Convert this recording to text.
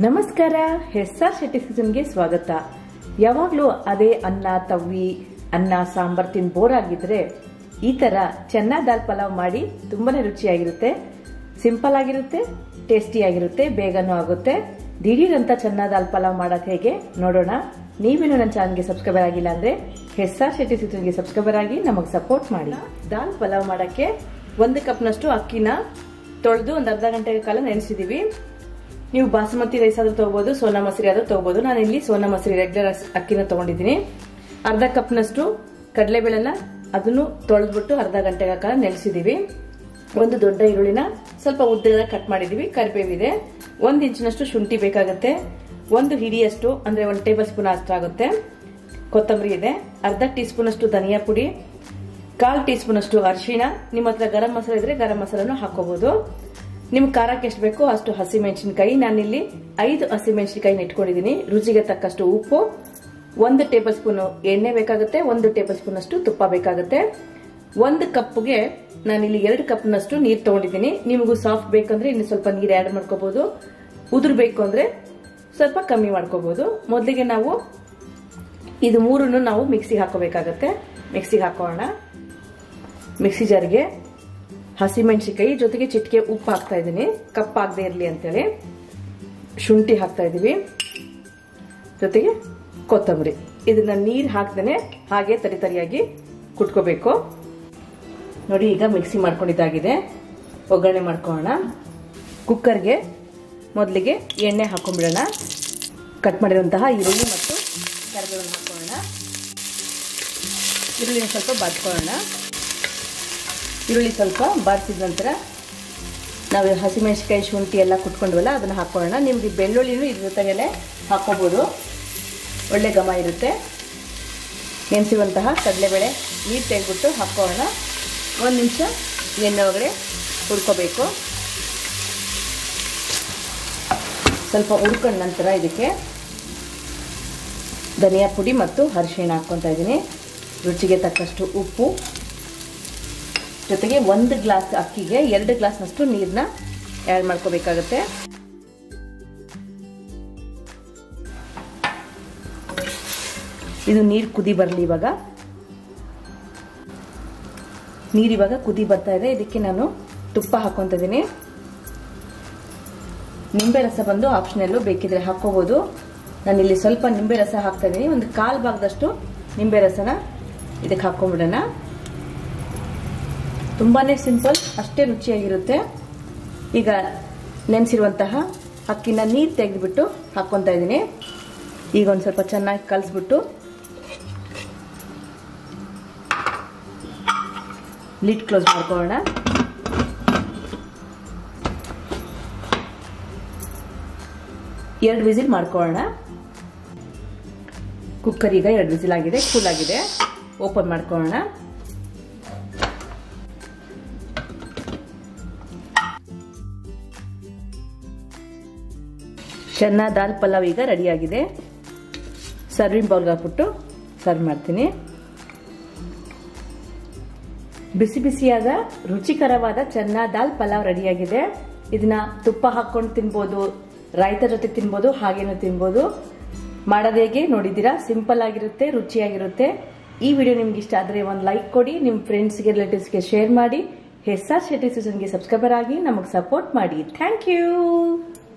ನಮಸ್ಕಾರ ಹೆಸ್ಸಾರ್ ಶೆಟ್ಟಿ ಸೀಸನ್ಗೆ ಸ್ವಾಗತ ಯಾವಾಗಲೂ ಅದೇ ಅನ್ನ ತವ್ವಿ ಅನ್ನ ಸಾಂಬಾರ್ ತಿಂದು ಬೋರ್ ಆಗಿದ್ರೆ ಈ ತರ ಚೆನ್ನ ದಾಲ್ ಪಲಾವ್ ಮಾಡಿ ತುಂಬಾನೇ ರುಚಿಯಾಗಿರುತ್ತೆ ಸಿಂಪಲ್ ಆಗಿರುತ್ತೆ ಟೇಸ್ಟಿ ಆಗಿರುತ್ತೆ ಬೇಗನೂ ಆಗುತ್ತೆ ದಿಢೀರ್ ಅಂತ ಚೆನ್ನ ದಾಲ್ ಪಲಾವ್ ಮಾಡೋದು ಹೇಗೆ ನೋಡೋಣ ನೀವೇನು ನನ್ನ ಚಾನಲ್ಗೆ ಸಬ್ಸ್ಕ್ರೈಬರ್ ಆಗಿಲ್ಲ ಅಂದ್ರೆ ಹೆಸ್ಸಾರ್ ಶೆಟ್ಟಿ ಸೀಸನ್ಗೆ ಸಬ್ಸ್ಕ್ರೈಬರ್ ಆಗಿ ನಮಗೆ ಸಪೋರ್ಟ್ ಮಾಡಿ ದಾಲ್ ಪಲಾವ್ ಮಾಡಕ್ಕೆ ಒಂದು ಕಪ್ನಷ್ಟು ಅಕ್ಕಿನ ತೊಳೆದು ಒಂದು ಅರ್ಧ ಗಂಟೆ ಕಾಲ ನೆನೆಸಿದೀವಿ ನೀವು ಬಾಸುಮತಿ ರೈಸ್ ಆದ್ರೂ ತಗೋಬಹುದು ಸೋನಾ ಮಸೂರಿ ಆದ್ರೂ ತಗೋಬಹುದು ನಾನು ಇಲ್ಲಿ ಸೋನಾ ಮಸೂರಿ ರೆಗ್ಯುಲರ್ ಅಕ್ಕಿನ ತಗೊಂಡಿದ್ದೀನಿ ಅರ್ಧ ಕಪ್ನಷ್ಟು ಕಡಲೆಬೇಳೆನ ಅದನ್ನು ತೊಳೆದ್ಬಿಟ್ಟು ಅರ್ಧ ಗಂಟೆ ಕಾಲ ನೆನೆಸಿದೀವಿ ಒಂದು ದೊಡ್ಡ ಈರುಳ್ಳಿನ ಸ್ವಲ್ಪ ಉದ್ದದ ಕಟ್ ಮಾಡಿದೀವಿ ಕರಿಬೇವಿದೆ ಒಂದು ಇಂಚಿನಷ್ಟು ಶುಂಠಿ ಬೇಕಾಗುತ್ತೆ ಒಂದು ಹಿಡಿಯಷ್ಟು ಅಂದ್ರೆ ಒಂದು ಟೇಬಲ್ ಸ್ಪೂನ್ ಅಷ್ಟಾಗುತ್ತೆ ಕೊತ್ತಂಬರಿ ಇದೆ ಅರ್ಧ ಟೀ ಸ್ಪೂನ್ ಅಷ್ಟು ಧನಿಯಾ ಪುಡಿ ಕಾಲ್ ಟೀ ಸ್ಪೂನ್ ಅಷ್ಟು ಅರಿಶಿಣ ನಿಮ್ಮ ಹತ್ರ ಗರಂ ಮಸಾಲೆ ಇದ್ರೆ ಗರಂ ಮಸಾಲನು ಹಾಕೋಬಹುದು ನಿಮ್ಗೆ ಖಾರಕ್ಕೆ ಎಷ್ಟು ಬೇಕೋ ಅಷ್ಟು ಹಸಿಮೆಣಸಿನಕಾಯಿ ನಾನಿಲ್ಲಿ ಐದು ಹಸಿಮೆಣಸಿನಕಾಯಿನ ಇಟ್ಕೊಂಡಿದ್ದೀನಿ ರುಚಿಗೆ ತಕ್ಕಷ್ಟು ಉಪ್ಪು ಒಂದು ಟೇಬಲ್ ಸ್ಪೂನ್ ಎಣ್ಣೆ ಬೇಕಾಗುತ್ತೆ ಒಂದು ಟೇಬಲ್ ಸ್ಪೂನ್ ಅಷ್ಟು ತುಪ್ಪ ಬೇಕಾಗುತ್ತೆ ಒಂದು ಕಪ್ಗೆ ನಾನಿಲ್ಲಿ ಎರಡು ಕಪ್ನಷ್ಟು ನೀರು ತಗೊಂಡಿದ್ದೀನಿ ನಿಮಗೂ ಸಾಫ್ಟ್ ಬೇಕಂದ್ರೆ ಇನ್ನು ಸ್ವಲ್ಪ ನೀರು ಆ್ಯಡ್ ಮಾಡ್ಕೋಬಹುದು ಉದುರು ಬೇಕು ಅಂದ್ರೆ ಸ್ವಲ್ಪ ಕಮ್ಮಿ ಮಾಡ್ಕೋಬಹುದು ಮೊದಲಿಗೆ ನಾವು ಇದು ಮೂರನ್ನು ನಾವು ಮಿಕ್ಸಿಗೆ ಹಾಕೋಬೇಕಾಗತ್ತೆ ಮಿಕ್ಸಿಗೆ ಹಾಕೋಣ ಮಿಕ್ಸಿ ಜಾರ್ಗೆ ಹಸಿಮೆಣಸಿಕಾಯಿ ಜೊತೆಗೆ ಚಿಟಿಕೆ ಉಪ್ಪು ಹಾಕ್ತಾ ಇದ್ದೀನಿ ಕಪ್ಪಾಗದೆ ಇರಲಿ ಅಂತೇಳಿ ಶುಂಠಿ ಹಾಕ್ತಾ ಇದ್ದೀವಿ ಜೊತೆಗೆ ಕೊತ್ತಂಬರಿ ಇದನ್ನ ನೀರು ಹಾಕ್ದೇನೆ ಹಾಗೆ ತರಿ ತರಿಯಾಗಿ ಕುಟ್ಕೋಬೇಕು ನೋಡಿ ಈಗ ಮಿಕ್ಸಿ ಮಾಡ್ಕೊಂಡಿದ್ದಾಗಿದೆ ಒಗ್ಗರಣೆ ಮಾಡ್ಕೊಳ್ಳೋಣ ಕುಕ್ಕರ್ಗೆ ಮೊದಲಿಗೆ ಎಣ್ಣೆ ಹಾಕೊಂಡ್ಬಿಡೋಣ ಕಟ್ ಮಾಡಿರುವಂತಹ ಈರುಳ್ಳಿ ಮತ್ತು ಕರಿಬೇವನ್ನು ಹಾಕೊಳ್ಳೋಣ ಈರುಳ್ಳಿನ ಸ್ವಲ್ಪ ಬಾಚ್ಕೊಳ್ಳೋಣ ಈರುಳ್ಳಿ ಸ್ವಲ್ಪ ಬಾಡಿಸಿದ ನಂತರ ನಾವು ಹಸಿಮೆಣಸಿಕಾಯಿ ಶುಂಠಿ ಎಲ್ಲ ಕುಟ್ಕೊಂಡ್ವಲ್ಲ ಅದನ್ನು ಹಾಕೊಳ್ಳೋಣ ನಿಮಗೆ ಬೆಳ್ಳುಳ್ಳಿನೂ ಇದ್ರ ಜೊತೆಗೆ ಹಾಕೋಬೋದು ಒಳ್ಳೆ ಘಮ ಇರುತ್ತೆ ನೆನೆಸಿರುವಂತಹ ಕಡಲೆಬೇಳೆ ನೀರು ತೆಗೆದ್ಬಿಟ್ಟು ಹಾಕೊಳ್ಳೋಣ ಒಂದು ನಿಮಿಷ ಎಣ್ಣೆ ಒಳಗಡೆ ಹುರ್ಕೋಬೇಕು ಸ್ವಲ್ಪ ಹುರ್ಕೊಂಡ ನಂತರ ಇದಕ್ಕೆ ಧನಿಯಾ ಪುಡಿ ಮತ್ತು ಅರಿಶಿಣ ಹಾಕ್ಕೊತಾ ಇದ್ದೀನಿ ರುಚಿಗೆ ತಕ್ಕಷ್ಟು ಉಪ್ಪು ಜೊತೆಗೆ ಒಂದು ಗ್ಲಾಸ್ ಅಕ್ಕಿಗೆ ಎರಡು ಗ್ಲಾಸ್ನಷ್ಟು ನೀರನ್ನ ಆ್ಯಡ್ ಮಾಡ್ಕೋಬೇಕಾಗತ್ತೆ ಇದು ನೀರು ಕುದಿ ಬರಲಿ ಇವಾಗ ನೀರು ಇವಾಗ ಕುದಿ ಬರ್ತಾ ಇದೆ ಇದಕ್ಕೆ ನಾನು ತುಪ್ಪ ಹಾಕೊತ ಇದ್ದೀನಿ ನಿಂಬೆ ರಸ ಬಂದು ಆಪ್ಷನಲ್ಲು ಬೇಕಿದ್ರೆ ಹಾಕೋಬಹುದು ನಾನಿಲ್ಲಿ ಸ್ವಲ್ಪ ನಿಂಬೆ ರಸ ಹಾಕ್ತಾ ಇದ್ದೀನಿ ಒಂದು ಕಾಲು ಭಾಗದಷ್ಟು ನಿಂಬೆ ರಸನ ಇದಕ್ಕೆ ಹಾಕೊಂಡ್ಬಿಡೋಣ ತುಂಬಾನೇ ಸಿಂಪಲ್ ಅಷ್ಟೇ ರುಚಿಯಾಗಿರುತ್ತೆ ಈಗ ನೆನೆಸಿರುವಂತಹ ಅಕ್ಕಿನ ನೀರು ತೆಗೆದುಬಿಟ್ಟು ಹಾಕ್ಕೊತಾ ಇದ್ದೀನಿ ಈಗ ಒಂದು ಸ್ವಲ್ಪ ಚೆನ್ನಾಗಿ ಕಲಿಸ್ಬಿಟ್ಟು ಲಿಡ್ ಕ್ಲೋಸ್ ಮಾಡ್ಕೊಳ್ಳೋಣ ಎರಡು ವಿಸಿಲ್ ಮಾಡ್ಕೊಳ್ಳೋಣ ಕುಕ್ಕರ್ ಈಗ ಎರಡು ವಿಸಿಲ್ ಆಗಿದೆ ಕೂಲ್ ಆಗಿದೆ ಓಪನ್ ಮಾಡ್ಕೊಳ್ಳೋಣ ಚೆನ್ನ ದಾಲ್ ಪಲಾವ್ ಈಗ ರೆಡಿಯಾಗಿದೆ ಸರ್ವಿಂಗ್ ಬೌಲ್ಗೆ ಹಾಕ್ಬಿಟ್ಟು ಸರ್ವ್ ಮಾಡ್ತೀನಿ ಬಿಸಿ ಬಿಸಿಯಾದ ರುಚಿಕರವಾದ ಚೆನ್ನ ದಾಲ್ ಪಲಾವ್ ರೆಡಿಯಾಗಿದೆ ಇದನ್ನ ತುಪ್ಪ ಹಾಕೊಂಡು ತಿನ್ಬೋದು ರಾಯ್ತ ಜೊತೆ ತಿನ್ಬೋದು ಹಾಗೇನು ತಿನ್ಬೋದು ಮಾಡೋದು ಹೇಗೆ ನೋಡಿದ್ದೀರಾ ಸಿಂಪಲ್ ಆಗಿರುತ್ತೆ ರುಚಿಯಾಗಿರುತ್ತೆ ಈ ವಿಡಿಯೋ ನಿಮ್ಗೆ ಇಷ್ಟ ಆದರೆ ಒಂದು ಲೈಕ್ ಕೊಡಿ ನಿಮ್ಮ ಫ್ರೆಂಡ್ಸ್ಗೆ ರಿಲೇಟಿವ್ಸ್ಗೆ ಶೇರ್ ಮಾಡಿ ಹೆಸ್ಸಾರ್ ಶೆಟ್ಟಿ ಸೀಸನ್ಗೆ ಸಬ್ಸ್ಕ್ರೈಬರ್ ಆಗಿ ನಮಗೆ ಸಪೋರ್ಟ್ ಮಾಡಿ ಥ್ಯಾಂಕ್ ಯು